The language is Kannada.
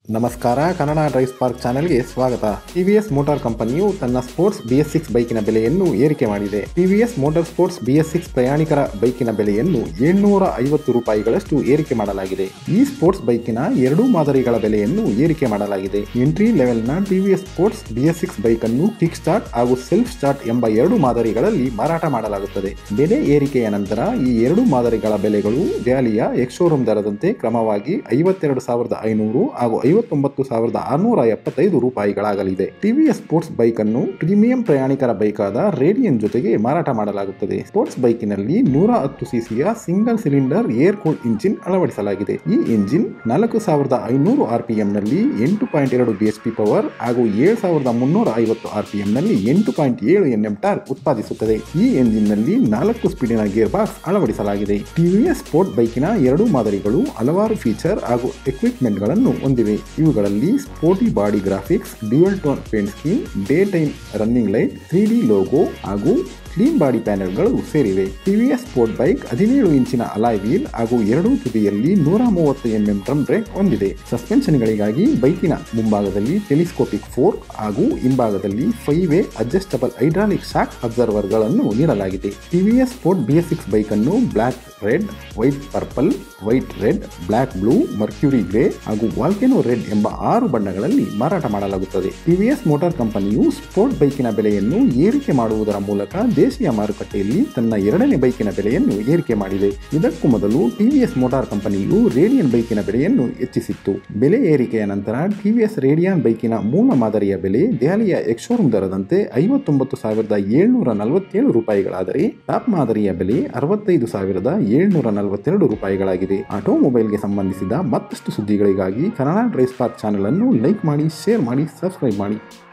ನಮಸ್ಕಾರ ಕನ್ನಡ ಡ್ರೈವ್ ಸ್ಪಾರ್ಕ್ ಚಾನೆಲ್ಗೆ ಸ್ವಾಗತ ಟಿವಿಎಸ್ ಮೋಟಾರ್ ಕಂಪನಿಯು ತನ್ನ ಸ್ಪೋರ್ಟ್ಸ್ ಬಿಎಸ್ ಸಿಕ್ಸ್ ಬೈಕಿನ ಬೆಲೆಯನ್ನು ಏರಿಕೆ ಮಾಡಿದೆ TVS motor sports BS six ಪ್ರಯಾಣಿಕರ ಬೈಕಿನ ಬೆಲೆಯನ್ನು ಏಳ್ನೂರ ಐವತ್ತು ರೂಪಾಯಿಗಳಷ್ಟು ಏರಿಕೆ ಮಾಡಲಾಗಿದೆ ಈ ಸ್ಪೋರ್ಟ್ಸ್ ಬೈಕಿನ ಎರಡೂ ಮಾದರಿಗಳ ಬೆಲೆಯನ್ನು ಏರಿಕೆ ಮಾಡಲಾಗಿದೆ ಎಂಟ್ರಿ ಲೆವೆಲ್ನ TVS sports BS six bike ಅನ್ನು ಕಿಕ್ ಸ್ಟಾರ್ಟ್ ಹಾಗೂ ಸೆಲ್ಫ್ ಸ್ಟಾರ್ಟ್ ಎಂಬ ಎರಡು ಮಾದರಿಗಳಲ್ಲಿ ಮಾರಾಟ ಮಾಡಲಾಗುತ್ತದೆ ಬೆಲೆ ಏರಿಕೆಯ ನಂತರ ಈ ಎರಡು ಮಾದರಿಗಳ ಬೆಲೆಗಳು ದೆಹಲಿಯ ಎಕ್ಸೋರೂಮ್ ದರದಂತೆ ಕ್ರಮವಾಗಿ ಐವತ್ತೆರಡು ಸಾವಿರದ ಐನೂರು ಹಾಗೂ ಐವತ್ತೊಂಬತ್ತು ಸಾವಿರದ ಆರುನೂರ ಎಪ್ಪತ್ತೈದು ರೂಪಾಯಿಗಳಾಗಲಿದೆ ಟಿವಿಎಸ್ ಸ್ಪೋರ್ಟ್ಸ್ ಬೈಕ್ ಅನ್ನು ಪ್ರೀಮಿಯಂ ಪ್ರಯಾಣಿಕರ ಬೈಕಾದ ರೇಡಿಯನ್ ಜೊತೆಗೆ ಮಾರಾಟ ಮಾಡಲಾಗುತ್ತದೆ ಸ್ಪೋರ್ಟ್ಸ್ ಬೈಕಿನಲ್ಲಿ ನೂರ ಹತ್ತು ಸಿಸಿಯ single cylinder air cool engine ಅಳವಡಿಸಲಾಗಿದೆ ಈ ಇಂಜಿನ್ ನಾಲ್ಕು ಸಾವಿರದ ಐನೂರು ಆರ್ಪಿಎಂ ನಲ್ಲಿ ಎಂಟು ಪಾಯಿಂಟ್ ಎರಡು ಬಿಎಸ್ಪಿ ಪವರ್ ಹಾಗೂ ಏಳು ಸಾವಿರದ ಮುನ್ನೂರ ಐವತ್ತು ಆರ್ಪಿಎಂ ನಲ್ಲಿ ಎಂಟು ಪಾಯಿಂಟ್ ಏಳು ಎನ್ಎಂ ಟಾರ್ಕ್ ಉತ್ಪಾದಿಸುತ್ತದೆ ಈ ಎಂಜಿನ್ ನಲ್ಲಿ ನಾಲ್ಕು ಸ್ಪೀಡಿನ ಗೇರ್ ಬಾಕ್ಸ್ ಅಳವಡಿಸಲಾಗಿದೆ ಟಿವಿಎಸ್ ಸ್ಪೋರ್ಟ್ ಬೈಕಿನ ಎರಡು ಮಾದರಿಗಳು ಹಲವಾರು ಫೀಚರ್ ಹಾಗೂ ಎಕ್ವಿಪ್ಮೆಂಟ್ಗಳನ್ನು ಹೊಂದಿವೆ ಇವುಗಳಲ್ಲಿ sporty body graphics dual tone paint scheme day time running light three D logo ಹಾಗೂ ಕ್ಲೀನ್ ಬಾಡಿ ಪ್ಯಾನೆಲ್ಗಳು ಸೇರಿವೆ ಟಿವಿಎಸ್ ಸ್ಪೋರ್ಟ್ ಬೈಕ್ ಹದಿನೇಳು ಇಂಚಿನ ಅಲಾಯ್ ವೀಲ್ ಹಾಗೂ ಎರಡೂ ತುದಿಯಲ್ಲಿ ನೂರ ಮೂವತ್ತು ಎಂಎಂ ಡ್ರಮ್ ಬ್ರೇಕ್ ಹೊಂದಿದೆ ಸಸ್ಪೆನ್ಷನ್ಗಳಿಗಾಗಿ ಬೈಕಿನ ಮುಂಭಾಗದಲ್ಲಿ ಟೆಲಿಸ್ಕೋಪಿಕ್ ಫೋರ್ ಹಾಗೂ ಹಿಂಭಾಗದಲ್ಲಿ five way adjustable hydraulic shock ಅಬ್ಸರ್ವರ್ಗಳನ್ನು ನೀಡಲಾಗಿದೆ TVS sport B S six bike ಅನ್ನು black red white purple white red black blue mercury grey ಹಾಗೂ ವಾಲ್ಕೆನೋ ರೆಡ್ ಎಂಬ ಆರು ಬಣ್ಣಗಳಲ್ಲಿ ಮಾರಾಟ ಮಾಡಲಾಗುತ್ತದೆ ಟಿವಿಎಸ್ ಮೋಟಾರ್ ಕಂಪನಿಯು ಸ್ಪೋರ್ಟ್ ಬೈಕಿನ ಬೆಲೆಯನ್ನು ಏರಿಕೆ ಮಾಡುವುದರ ಮೂಲಕ ದೇಶೀಯ ಮಾರುಕಟ್ಟೆಯಲ್ಲಿ ತನ್ನ ಎರಡನೇ ಬೈಕಿನ ಬೆಲೆಯನ್ನು ಏರಿಕೆ ಮಾಡಿದೆ ಇದಕ್ಕೂ ಮೊದಲು ಟಿವಿಎಸ್ ಮೋಟಾರ್ ಕಂಪನಿಯು ರೇಡಿಯನ್ ಬೈಕಿನ ಬೆಲೆಯನ್ನು ಹೆಚ್ಚಿಸಿತ್ತು ಬೆಲೆ ಏರಿಕೆಯ ನಂತರ ಟಿವಿಎಸ್ ರೇಡಿಯನ್ ಬೈಕಿನ ಮೂಲ ಮಾದರಿಯ ಬೆಲೆ ದೆಹಲಿಯ ಎಕ್ಸೋರೂಮ್ ದರದಂತೆ ಐವತ್ತೊಂಬತ್ತು ಸಾವಿರದ ಏಳ್ನೂರ ನಲವತ್ತೇಳು ರೂಪಾಯಿಗಳಾದರೆ ಟಾಪ್ ಮಾದರಿಯ ಬೆಲೆ ಅರವತ್ತೈದು ಸಾವಿರದ ಏಳ್ನೂರ ನಲವತ್ತೆರಡು ರೂಪಾಯಿಗಳಾಗಿದೆ ಆಟೋಮೊಬೈಲ್ಗೆ ಸಂಬಂಧಿಸಿದ ಮತ್ತಷ್ಟು ಸುದ್ದಿಗಳಿಗಾಗಿ ಕನ್ನಡ ಡ್ರೈವ್ ಸ್ಪಾರ್ಕ್ ಚಾನಲ್ ಅನ್ನು ಲೈಕ್ ಮಾಡಿ ಶೇರ್ ಮಾಡಿ ಸಬ್ಸ್ಕ್ರೈಬ್ ಮಾಡಿ